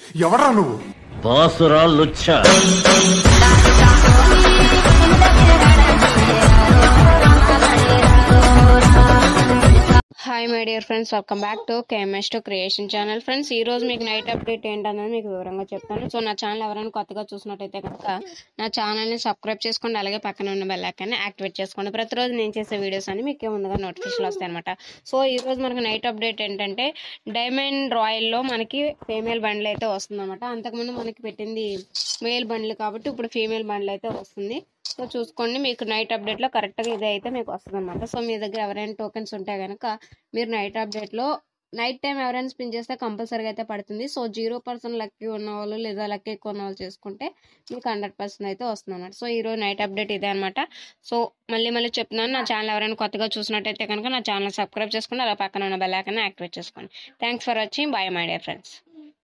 ఎవడ్రా నువ్వు బాసురా లుచ్చా hi my dear friends welcome back to KMS two creation channel friends ఈ రోజు మీకు నైట్ అప్డేట్ ఏంటనేది మీకు వివరంగా చెప్తాను సో నా ఛానల్ ఎవరైనా కొత్తగా చూసినట్టయితే కనుక నా ఛానల్ని సబ్స్క్రైబ్ చేసుకోండి అలాగే పక్కన ఉన్న బెల్ ఐకాన్ని యాక్టివేట్ చేసుకోండి ప్రతిరోజు నేను చేసే వీడియోస్ అన్ని మీకు ముందుగా నోటిఫికేషన్ వస్తాయి అనమాట సో ఈ రోజు మనకు నైట్ అప్డేట్ ఏంటంటే డైమండ్ రాయల్లో మనకి ఫీమేల్ బండ్లు అయితే వస్తుందన్నమాట అంతకుముందు మనకి పెట్టింది మేల్ బండ్లు కాబట్టి ఇప్పుడు ఫీమేల్ బండ్లు అయితే వస్తుంది సో చూసుకోండి మీకు నైట్ అప్డేట్లో కరెక్ట్గా ఇదే అయితే మీకు వస్తుంది అనమాట సో మీ దగ్గర ఎవరైనా టోకెన్స్ ఉంటే కనుక మీరు నైట్ అప్డేట్లో నైట్ టైం ఎవరైనా స్పిన్ చేస్తే కంపల్సరీగా అయితే పడుతుంది సో జీరో పర్సెంట్ లక్కీ ఉన్న వాళ్ళు లేదా లక్కీ ఎక్కువ ఉన్న వాళ్ళు చేసుకుంటే మీకు హండ్రెడ్ పర్సెంట్ అయితే వస్తుంది అనమాట సో ఈరోజు నైట్ అప్డేట్ ఇదే అనమాట సో మళ్ళీ మళ్ళీ చెప్తున్నాను నా ఛానల్ ఎవరైనా కొత్తగా చూసినట్టయితే కనుక నా ఛానల్ సబ్స్క్రైబ్ చేసుకోండి అలా పక్కన ఉన్న బెల్ ఐకాన్ యాక్టివేట్ చేసుకోండి thanks for watching bye my dear friends